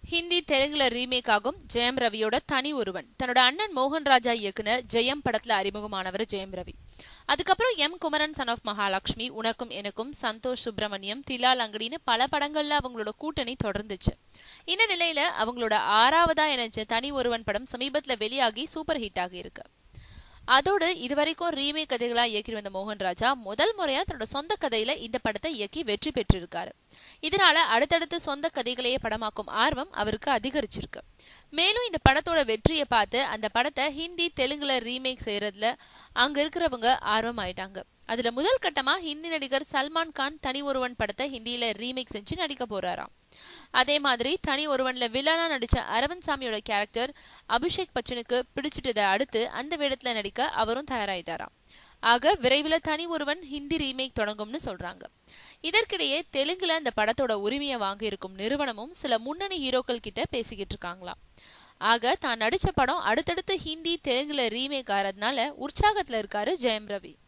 ஹிந்தி தெலுங்குல ரீமேக் ஆகும் ஜெயம் ரவியோட தனி ஒருவன் தன்னோட அண்ணன் மோகன் ராஜா இயக்குன ஜெயம் படத்துல அறிமுகமானவர் ஜெயம் ரவி அதுக்கப்புறம் M Kumaran son of Mahalakshmi உனக்கும் எனக்கும் சந்தோஷ் சுப்பிரமணியம் திலால் அங்கடின்னு பல படங்கள்ல அவங்களோட கூட்டணி தொடர்ந்துச்சு இந்த நிலையில அவங்களோட ஆறாவதா இணைஞ்ச தனி ஒருவன் படம் சமீபத்துல வெளியாகி சூப்பர் ஹிட் ஆகி இருக்கு அதோடு இதுவரைக்கும் ரீமேக் கதைகளா இயக்கி வந்த மோகன் ராஜா முதல் முறையா தன்னோட சொந்த கதையில இந்த படத்தை இயக்கி வெற்றி பெற்றிருக்காரு இதனால அடுத்தடுத்து சொந்த கதைகளையே படமாக்கும் ஆர்வம் அவருக்கு அதிகரிச்சிருக்கு மேலும் இந்த படத்தோட வெற்றியை பார்த்து அந்த படத்தை ஹிந்தி தெலுங்குல ரீமேக் செய்யறதுல அங்க இருக்கிறவங்க ஆர்வம் ஆயிட்டாங்க அதுல முதல் கட்டமா ஹிந்தி நடிகர் சல்மான் கான் தனி ஒருவன் படத்தை ஹிந்தியில ரீமேக் செஞ்சு நடிக்க போறாராம் அதே மாதிரி தனி ஒருவன்ல வில்லனா நடிச்ச அரவிந்த் சாமியோட கேரக்டர் அபிஷேக் பச்சனுக்கு பிடிச்சிட்டதை அடுத்து அந்த வேடத்துல நடிக்க அவரும் தயாராயிட்டாராம் ஆக விரைவில் தனி ஒருவன் ஹிந்தி ரீமேக் தொடங்கும்னு சொல்றாங்க இதற்கிடையே தெலுங்குல அந்த படத்தோட உரிமையை வாங்கி இருக்கும் நிறுவனமும் சில முன்னணி ஹீரோக்கள் கிட்ட பேசிக்கிட்டு இருக்காங்களாம் ஆக தான் நடிச்ச படம் அடுத்தடுத்து ஹிந்தி தெலுங்குல ரீமேக் ஆறதுனால உற்சாகத்துல இருக்காரு ஜெயம் ரவி